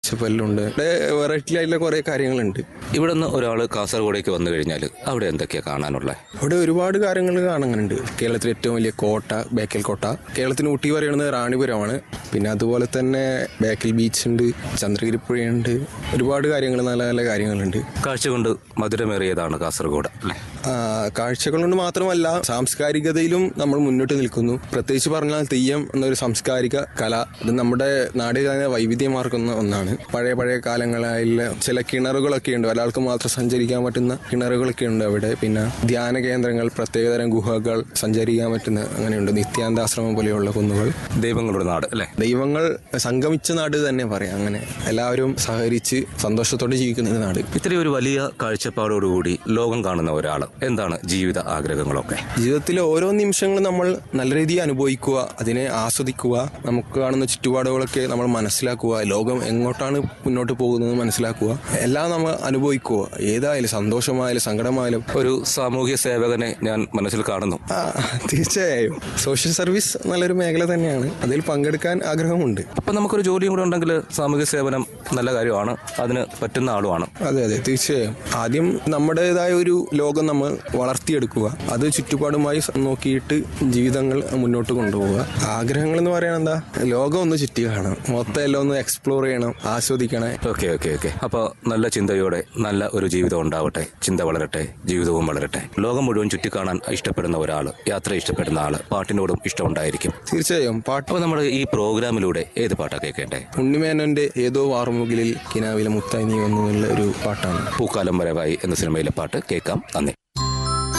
പച്ചപ്പല്ലുണ്ട് ഇവിടെ വെറൈറ്റി ആയിട്ടുള്ള കുറേ കാര്യങ്ങളുണ്ട് ഇവിടെ നിന്ന് ഒരാൾ കാസർഗോഡേക്ക് വന്നു കഴിഞ്ഞാൽ അവിടെ എന്തൊക്കെയാണ് കാണാനുള്ളത് അവിടെ ഒരുപാട് കാര്യങ്ങൾ കാണാനുണ്ട് കേരളത്തിലെ ഏറ്റവും വലിയ കോട്ട ബേക്കൽ കോട്ട കേരളത്തിന് ഊട്ടി പറയുന്നത് റാണിപുരമാണ് പിന്നെ അതുപോലെ തന്നെ ബേക്കൽ ബീച്ച് ഉണ്ട് ചന്ദ്രഗിരി പുഴയുണ്ട് ഒരുപാട് കാര്യങ്ങൾ നല്ല നല്ല കാര്യങ്ങളുണ്ട് കാഴ്ച കൊണ്ട് മധുരമേറിയതാണ് കാസർഗോഡ് അല്ലേ ആ, കാഴ്ചകൾ കൊണ്ട് മാത്രമല്ല സാംസ്കാരികതയിലും നമ്മൾ മുന്നോട്ട് നിൽക്കുന്നു പ്രത്യേകിച്ച് പറഞ്ഞാൽ തെയ്യം എന്നൊരു സാംസ്കാരിക കല അത് നമ്മുടെ നാടിൽ തന്നെ വൈവിധ്യമാർക്കുന്ന ഒന്നാണ് പഴയ പഴയ കാലങ്ങളായുള്ള ചില കിണറുകളൊക്കെ ഉണ്ട് ഒരാൾക്ക് മാത്രം സഞ്ചരിക്കാൻ പറ്റുന്ന കിണറുകളൊക്കെ ഉണ്ട് അവിടെ പിന്നെ ധ്യാന കേന്ദ്രങ്ങൾ പ്രത്യേകതരം ഗുഹകൾ സഞ്ചരിക്കാൻ പറ്റുന്ന അങ്ങനെയുണ്ട് നിത്യാന്താശ്രമം പോലെയുള്ള കുന്നുകൾ ദൈവങ്ങളുടെ നാട് അല്ലേ ദൈവങ്ങൾ സംഗമിച്ച നാട് തന്നെ പറയാം അങ്ങനെ എല്ലാവരും സഹകരിച്ച് സന്തോഷത്തോടെ ജീവിക്കുന്ന ഒരു നാട് ഇത്രയും ഒരു വലിയ കാഴ്ചപ്പാടോടുകൂടി ലോകം കാണുന്ന ഒരാൾ എന്താണ് ജീവിത ആഗ്രഹങ്ങളൊക്കെ ജീവിതത്തിലെ ഓരോ നിമിഷങ്ങളും നമ്മൾ നല്ല രീതിയിൽ അനുഭവിക്കുക അതിനെ ആസ്വദിക്കുക നമുക്ക് കാണുന്ന ചുറ്റുപാടുകളൊക്കെ നമ്മൾ മനസ്സിലാക്കുക ലോകം എങ്ങോട്ടാണ് മുന്നോട്ട് പോകുന്നത് മനസ്സിലാക്കുക എല്ലാം നമ്മൾ അനുഭവിക്കുക ഏതായാലും സന്തോഷമായാലും സങ്കടമായാലും ഒരു സാമൂഹ്യ സേവകനെ ഞാൻ മനസ്സിൽ കാണുന്നു ആ, തീർച്ചയായും സോഷ്യൽ സർവീസ് നല്ലൊരു മേഖല തന്നെയാണ് അതിൽ പങ്കെടുക്കാൻ ആഗ്രഹമുണ്ട് അപ്പം നമുക്കൊരു ജോലിയും കൂടെ ഉണ്ടെങ്കിൽ സാമൂഹ്യ സേവനം നല്ല കാര്യമാണ് അതിന് പറ്റുന്ന ആളുമാണ് അതെ അതെ തീർച്ചയായും ആദ്യം നമ്മുടേതായ ഒരു ലോകം നമ്മൾ വളർത്തിയെടുക്കുക അത് ചുറ്റുപാടുമായി സ- നോക്കിയിട്ട് ജീവിതങ്ങൾ മുന്നോട്ട് കൊണ്ടുപോവുക ആഗ്രഹങ്ങൾ എന്ന് പറയാൻ എന്താ ലോകം ഒന്ന് ചുറ്റി കാണാം മൊത്തം എല്ലാം ഒന്ന് എക്സ്പ്ലോർ ചെയ്യണം ആസ്വദിക്കണം ഓക്കെ ഓക്കെ ഓക്കെ അപ്പോൾ നല്ല ചിന്തയോടെ നല്ല ഒരു ജീവിതം ഉണ്ടാവട്ടെ ചിന്ത വളരട്ടെ ജീവിതവും വളരട്ടെ ലോകം മുഴുവൻ ചുറ്റിക്കാണാൻ ഇഷ്ടപ്പെടുന്ന ഒരാൾ യാത്ര ഇഷ്ടപ്പെടുന്ന ആൾ പാട്ടിനോടും ഇഷ്ടമുണ്ടായിരിക്കും തീർച്ചയായും പാട്ട് അപ്പോൾ നമ്മൾ ഈ പ്രോഗ്രാമിലൂടെ ഏത് പാട്ടാണ് കേൾക്കേണ്ടേ ഉണ്ണിമേനോന്റെ ഏതോ വാർമുകിലിൽ കിനാവിലെ മുത്തായി നീ വന്നു എന്നുള്ള ഒരു പാട്ടാണ് പൂക്കാലം വരവായി എന്ന സിനിമയിലെ പാട്ട് കേൾക്കാം നന്ദി